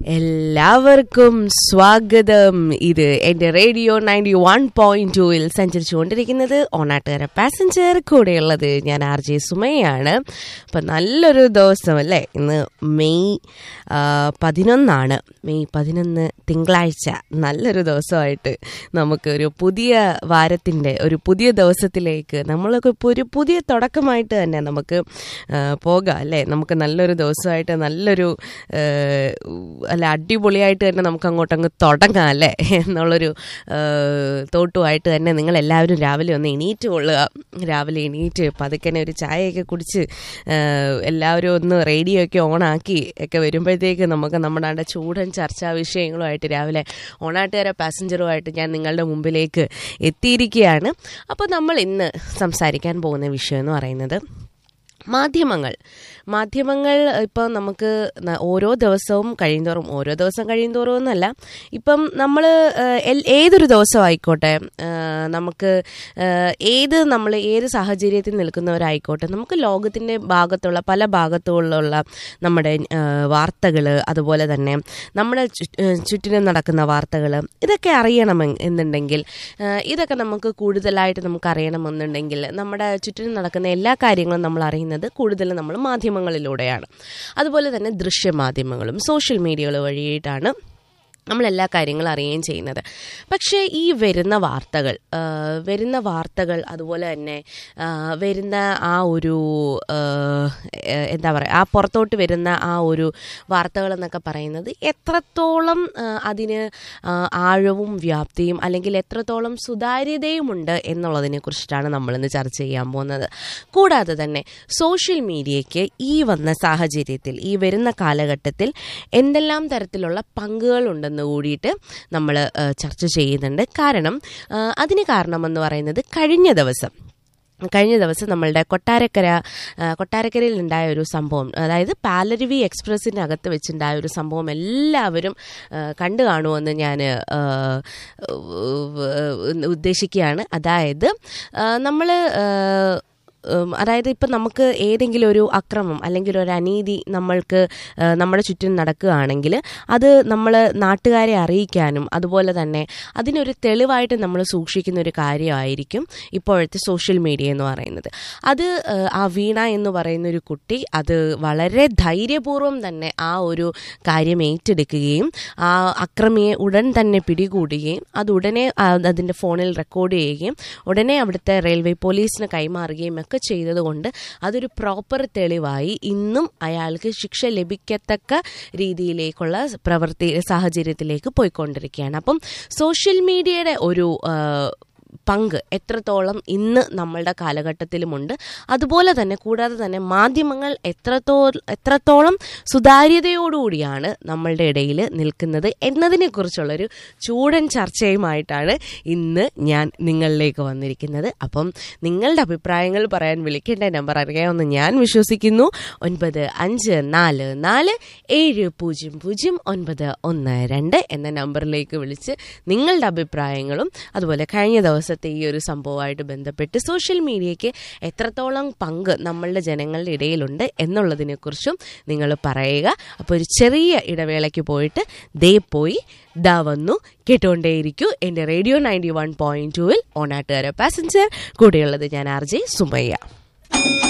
എല്ലാവർക്കും സ്വാഗതം ഇത് എൻ്റെ റേഡിയോ നയൻറ്റി വൺ പോയിന്റ് ടൂവിൽ സഞ്ചരിച്ചുകൊണ്ടിരിക്കുന്നത് ഓണാട്ടുകര പാസഞ്ചർ കൂടെയുള്ളത് ഞാൻ ആർ ജെ സുമയാണ് അപ്പം നല്ലൊരു ദിവസം അല്ലേ ഇന്ന് മെയ് ആ, പതിനൊന്നാണ് മെയ് പതിനൊന്ന് തിങ്കളാഴ്ച നല്ലൊരു ദിവസമായിട്ട് നമുക്ക് ഒരു പുതിയ വാരത്തിൻ്റെ ഒരു പുതിയ ദിവസത്തിലേക്ക് നമ്മളൊക്കെ ഇപ്പോൾ ഒരു പുതിയ തുടക്കമായിട്ട് തന്നെ നമുക്ക് ആ, പോകാം അല്ലേ നമുക്ക് നല്ലൊരു ദിവസമായിട്ട് നല്ലൊരു ആ, അല്ല അടിപൊളിയായിട്ട് തന്നെ നമുക്ക് അങ്ങോട്ട് അങ്ങ് തുടങ്ങാം അല്ലേ എന്നുള്ളൊരു ആ, തോട്ടുമായിട്ട് തന്നെ നിങ്ങൾ എല്ലാവരും രാവിലെ ഒന്ന് എണീറ്റ് കൊള്ളുക രാവിലെ എണീറ്റ് പതുക്കനെ ഒരു ചായയൊക്കെ കുടിച്ച് ആ, എല്ലാവരും ഒന്ന് റേഡിയോ ഒക്കെ ഓണാക്കി ഒക്കെ വരുമ്പോഴത്തേക്ക് നമുക്ക് നമ്മുടെ അവിടെ ചൂടൻ ചർച്ചാ വിഷയങ്ങളുമായിട്ട് രാവിലെ ഓണാട്ടുകാര പാസഞ്ചറുമായിട്ട് ഞാൻ നിങ്ങളുടെ മുമ്പിലേക്ക് എത്തിയിരിക്കുകയാണ് അപ്പോൾ നമ്മൾ ഇന്ന് സംസാരിക്കാൻ പോകുന്ന വിഷയം എന്ന് പറയുന്നത് മാധ്യമങ്ങൾ മാധ്യമങ്ങൾ ഇപ്പോൾ നമുക്ക് ന- ഓരോ ദിവസവും കഴിയുന്തോറും ഓരോ ദിവസം കഴിയുന്തോറും എന്നല്ല ഇപ്പം നമ്മൾ ഏതൊരു ദിവസം ആയിക്കോട്ടെ ആ, നമുക്ക് ആ, ഏത് നമ്മൾ ഏത് സാഹചര്യത്തിൽ നിൽക്കുന്നവരായിക്കോട്ടെ നമുക്ക് ലോകത്തിൻ്റെ ഭാഗത്തുള്ള പല ഭാഗത്തുള്ള നമ്മുടെ വാർത്തകൾ അതുപോലെ തന്നെ നമ്മുടെ ചു- ഏ, ചുറ്റിനും നടക്കുന്ന വാർത്തകൾ ഇതൊക്കെ അറിയണം എന്നുണ്ടെങ്കിൽ ആ, ഇതൊക്കെ നമുക്ക് കൂടുതലായിട്ട് നമുക്ക് അറിയണമെന്നുണ്ടെങ്കിൽ നമ്മുടെ ചുറ്റിനും നടക്കുന്ന എല്ലാ കാര്യങ്ങളും നമ്മൾ അറിയുന്നത് കൂടുതൽ നമ്മൾ മാധ്യമങ്ങളിലൂടെയാണ് അതുപോലെ തന്നെ ദൃശ്യമാധ്യമങ്ങളും സോഷ്യൽ മീഡിയകൾ വഴിയായിട്ടാണ് നമ്മൾ എല്ലാ കാര്യങ്ങളും അറിയുകയും ചെയ്യുന്നത് പക്ഷേ ഈ വരുന്ന വാർത്തകൾ ആ, വരുന്ന വാർത്തകൾ അതുപോലെ തന്നെ ആ, വരുന്ന ആ ഒരു ആ, എ- എന്താ പറയുക ആ പുറത്തോട്ട് വരുന്ന ആ ഒരു വാർത്തകൾ എന്നൊക്കെ പറയുന്നത് എത്രത്തോളം ആ, അതിന് ആ, ആഴവും വ്യാപ്തിയും അല്ലെങ്കിൽ എത്രത്തോളം സുതാര്യതയുമുണ്ട് എന്നുള്ളതിനെ കുറിച്ചിട്ടാണ് നമ്മളിന്ന് ചർച്ച ചെയ്യാൻ പോകുന്നത് കൂടാതെ തന്നെ സോഷ്യൽ മീഡിയയ്ക്ക് ഈ വന്ന സാഹചര്യത്തിൽ ഈ വരുന്ന കാലഘട്ടത്തിൽ എന്തെല്ലാം തരത്തിലുള്ള പങ്കുകളുണ്ടെന്ന് കൂടിയിട്ട് നമ്മൾ ചർച്ച ചെയ്യുന്നുണ്ട് കാരണം ആ, അതിന് കാരണമെന്ന് പറയുന്നത് കഴിഞ്ഞ ദിവസം കഴിഞ്ഞ ദിവസം നമ്മളുടെ കൊട്ടാരക്കര ആ, കൊട്ടാരക്കരയിൽ ഉണ്ടായ ഒരു സംഭവം അതായത് പാലരുവി എക്സ്പ്രസിൻ്റെ അകത്ത് വെച്ചുണ്ടായ ഒരു സംഭവം എല്ലാവരും ആ, കണ്ടു കാണുമെന്ന് ഞാൻ ആ, ഉദ്ദേശിക്കുകയാണ് അതായത് നമ്മൾ ഉം, അതായത് ഇപ്പം നമുക്ക് ഏതെങ്കിലും ഒരു അക്രമം അല്ലെങ്കിൽ ഒരു അനീതി നമ്മൾക്ക് ആ, നമ്മുടെ ചുറ്റും നടക്കുകയാണെങ്കിൽ അത് നമ്മൾ നാട്ടുകാരെ അറിയിക്കാനും അതുപോലെ തന്നെ അതിനൊരു തെളിവായിട്ട് നമ്മൾ സൂക്ഷിക്കുന്ന ഒരു കാര്യമായിരിക്കും ഇപ്പോഴത്തെ സോഷ്യൽ മീഡിയ എന്ന് പറയുന്നത് അത് ആ, ആ വീണ എന്ന് പറയുന്ന ഒരു കുട്ടി അത് വളരെ ധൈര്യപൂർവ്വം തന്നെ ആ ഒരു കാര്യം ഏറ്റെടുക്കുകയും ആ അക്രമിയെ ഉടൻ തന്നെ പിടികൂടുകയും അത് ഉടനെ ആ, അതിൻ്റെ ഫോണിൽ റെക്കോർഡ് ചെയ്യുകയും ഉടനെ അവിടുത്തെ റെയിൽവേ പോലീസിന് കൈമാറുകയും ഒക്കെ ചെയ്തതുകൊണ്ട് അതൊരു പ്രോപ്പർ തെളിവായി ഇന്നും അയാൾക്ക് ശിക്ഷ ലഭിക്കത്തക്ക രീതിയിലേക്കുള്ള പ്രവൃത്തി സാഹചര്യത്തിലേക്ക് പോയിക്കൊണ്ടിരിക്കുകയാണ് അപ്പം സോഷ്യൽ മീഡിയയുടെ ഒരു ആ, പങ്ക് എത്രത്തോളം ഇന്ന് നമ്മളുടെ കാലഘട്ടത്തിലുമുണ്ട് അതുപോലെ തന്നെ കൂടാതെ തന്നെ മാധ്യമങ്ങൾ എത്രത്തോ എത്രത്തോളം സുതാര്യതയോടുകൂടിയാണ് നമ്മളുടെ ഇടയിൽ നിൽക്കുന്നത് എന്നതിനെക്കുറിച്ചുള്ളൊരു ചൂടൻ ചർച്ചയുമായിട്ടാണ് ഇന്ന് ഞാൻ നിങ്ങളിലേക്ക് വന്നിരിക്കുന്നത് അപ്പം നിങ്ങളുടെ അഭിപ്രായങ്ങൾ പറയാൻ വിളിക്കേണ്ട നമ്പർ അറിയാമെന്ന് ഞാൻ വിശ്വസിക്കുന്നു ഒൻപത് അഞ്ച് നാല് നാല് ഏഴ് പൂജ്യം പൂജ്യം ഒൻപത് ഒന്ന് രണ്ട് എന്ന നമ്പറിലേക്ക് വിളിച്ച് നിങ്ങളുടെ അഭിപ്രായങ്ങളും അതുപോലെ കഴിഞ്ഞ ദിവസത്തെ ഈ ഒരു സംഭവമായിട്ട് ബന്ധപ്പെട്ട് സോഷ്യൽ മീഡിയയ്ക്ക് എത്രത്തോളം പങ്ക് നമ്മളുടെ ജനങ്ങളുടെ ഇടയിലുണ്ട് എന്നുള്ളതിനെക്കുറിച്ചും നിങ്ങൾ പറയുക അപ്പോൾ ഒരു ചെറിയ ഇടവേളയ്ക്ക് പോയിട്ട് ദേ പോയി ദാ വന്നു കേട്ടുകൊണ്ടേയിരിക്കൂ എൻ്റെ റേഡിയോ നയൻറ്റി വൺ പോയിൻറ്റ് ടുവിൽ ഓണാട്ടുകാര പാസഞ്ചർ കൂടെയുള്ളത് ഞാൻ ആർ ജെ സുമയ്യ